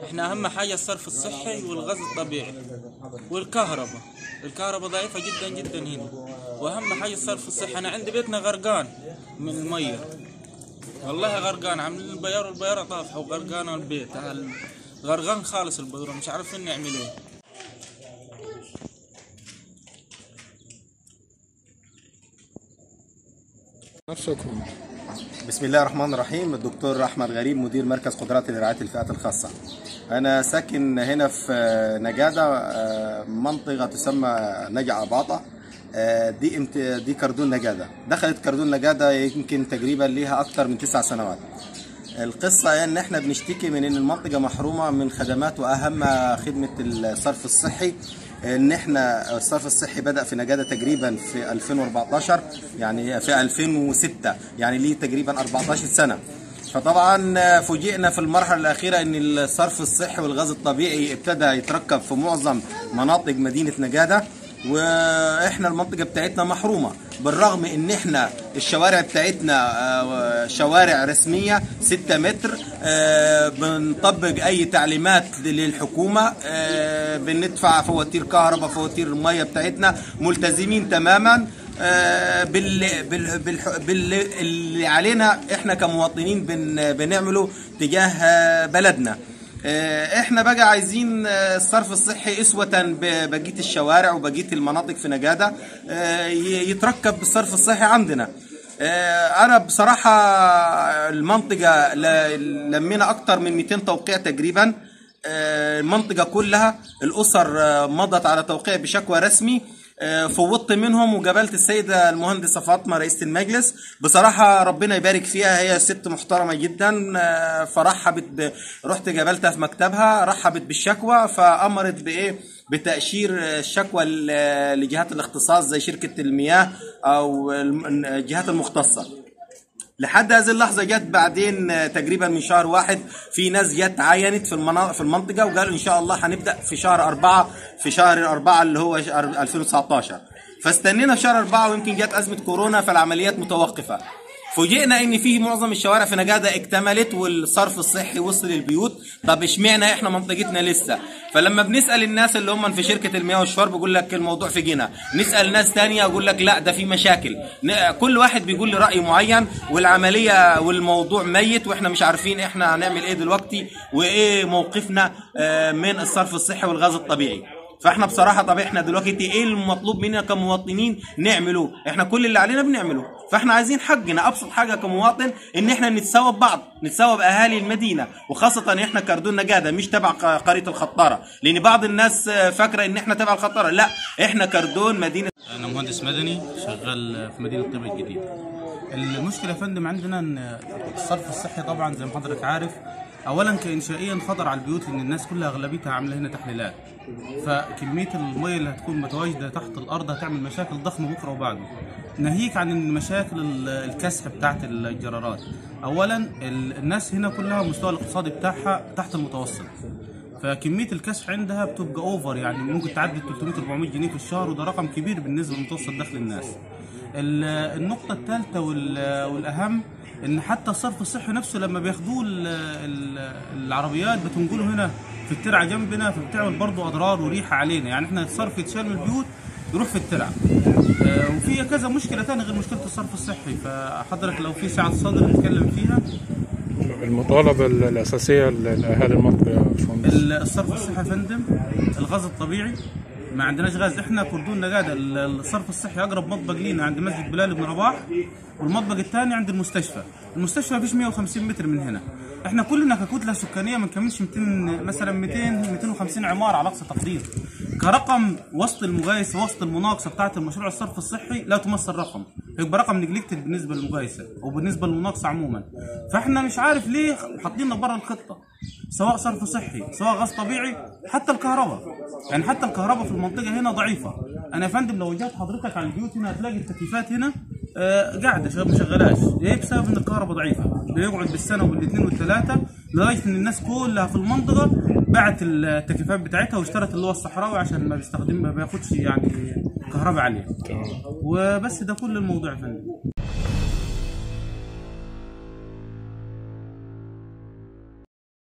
احنا اهم حاجه الصرف الصحي والغاز الطبيعي والكهرباء الكهرباء ضعيفه جدا جدا هنا واهم حاجه الصرف الصحي انا عندي بيتنا غرقان من الميه والله غرقان عاملين البيار والبيارة طافحة وغرقانة البيت غرقان خالص البيارة مش عارفين نعمل ايه نفسكم بسم الله الرحمن الرحيم الدكتور احمد غريب مدير مركز قدرات لرعايه الفئات الخاصه انا ساكن هنا في نجاده منطقه تسمى نجع باطه دي امت... دي كردون نجاده دخلت كردون نجاده يمكن تقريبا ليها اكثر من تسع سنوات القصة ان احنا بنشتكي من ان المنطقة محرومة من خدمات واهم خدمة الصرف الصحي ان احنا الصرف الصحي بدأ في نجادة تقريبا في 2014 يعني في 2006 يعني ليه تقريبا 14 سنة فطبعا فوجئنا في المرحلة الأخيرة ان الصرف الصحي والغاز الطبيعي ابتدى يتركب في معظم مناطق مدينة نجادة واحنا المنطقه بتاعتنا محرومه بالرغم ان احنا الشوارع بتاعتنا شوارع رسميه 6 متر بنطبق اي تعليمات للحكومه بندفع فواتير كهرباء فواتير الميه بتاعتنا ملتزمين تماما باللي, باللي, باللي اللي علينا احنا كمواطنين بن بنعمله تجاه بلدنا احنا بقى عايزين الصرف الصحي اسوة ببقية الشوارع وبقية المناطق في نجادة يتركب الصرف الصحي عندنا انا بصراحة المنطقة لمينا اكتر من 200 توقيع تقريبا المنطقة كلها الاسر مضت على توقيع بشكوى رسمي فوضت منهم وقابلت السيدة المهندسة فاطمة رئيسة المجلس بصراحة ربنا يبارك فيها هي ست محترمة جدا فرحبت ب... رحت قابلتها في مكتبها رحبت بالشكوى فأمرت بإيه بتأشير الشكوى لجهات الاختصاص زي شركة المياه أو الجهات المختصة لحد هذه اللحظه جت بعدين تقريبا من شهر واحد في ناس جت عينت في المناطق في المنطقه وقالوا ان شاء الله هنبدا في شهر أربعة في شهر أربعة اللي هو 2019 فاستنينا في شهر أربعة ويمكن جت ازمه كورونا فالعمليات متوقفه فوجئنا ان في معظم الشوارع في نجاده اكتملت والصرف الصحي وصل البيوت طب اشمعنى احنا منطقتنا لسه فلما بنسال الناس اللي هم في شركه المياه والشرب بيقول لك الموضوع في جنة نسال ناس تانية يقول لك لا ده في مشاكل كل واحد بيقول لي راي معين والعمليه والموضوع ميت واحنا مش عارفين احنا هنعمل ايه دلوقتي وايه موقفنا من الصرف الصحي والغاز الطبيعي فاحنا بصراحه طب احنا دلوقتي ايه المطلوب مننا كمواطنين نعمله احنا كل اللي علينا بنعمله فاحنا عايزين حقنا ابسط حاجه كمواطن ان احنا نتساوى ببعض نتساوى باهالي المدينه وخاصه ان احنا كردون نجاده مش تبع قريه الخطاره لان بعض الناس فاكره ان احنا تبع الخطاره لا احنا كردون مدينه انا مهندس مدني شغال في مدينه طب الجديد المشكله يا فندم عندنا ان الصرف الصحي طبعا زي ما حضرتك عارف اولا كانشائيا خطر على البيوت لان الناس كلها اغلبيتها عامله هنا تحليلات فكميه الميه اللي هتكون متواجده تحت الارض هتعمل مشاكل ضخمه بكره وبعده ناهيك عن مشاكل الكسح بتاعت الجرارات اولا الناس هنا كلها المستوى الاقتصادي بتاعها تحت المتوسط فكميه الكسح عندها بتبقى اوفر يعني ممكن تعدي 300 400 جنيه في الشهر وده رقم كبير بالنسبه لمتوسط دخل الناس النقطه الثالثه والاهم ان حتى الصرف الصحي نفسه لما بياخدوه العربيات بتنقله هنا في الترعه جنبنا فبتعمل برضه اضرار وريحه علينا يعني احنا الصرف يتشال من البيوت يروح في الترعه آه وفي كذا مشكله ثانيه غير مشكله الصرف الصحي فحضرتك لو في ساعه صدر نتكلم فيها المطالبه الاساسيه لاهالي المنطقه يا باشمهندس الصرف الصحي يا فندم الغاز الطبيعي ما عندناش غاز احنا كردون نجاده الصرف الصحي اقرب مطبق لينا عند مسجد بلال بن رباح والمطبق الثاني عند المستشفى المستشفى مفيش 150 متر من هنا احنا كلنا ككتله سكانيه ما نكملش 200 مثلا 200 250 عماره على اقصى تقدير كرقم وسط المقايسه وسط المناقصه بتاعه المشروع الصرف الصحي لا تمثل رقم يبقى رقم نجلكتد بالنسبه للمقايسه وبالنسبه للمناقصه عموما فاحنا مش عارف ليه حاطيننا بره الخطه سواء صرف صحي سواء غاز طبيعي حتى الكهرباء يعني حتى الكهرباء في المنطقه هنا ضعيفه انا يا فندم لو جات حضرتك على البيوت هنا هتلاقي التكييفات هنا آه قاعده شباب ما شغلاش ليه بسبب ان الكهرباء ضعيفه بيقعد بالسنه وبالاثنين والثلاثه لغايه ان الناس كلها في المنطقه باعت التكييفات بتاعتها واشترت اللي هو الصحراوي عشان ما بيستخدم ما بياخدش يعني كهرباء عاليه وبس ده كل الموضوع يا فندم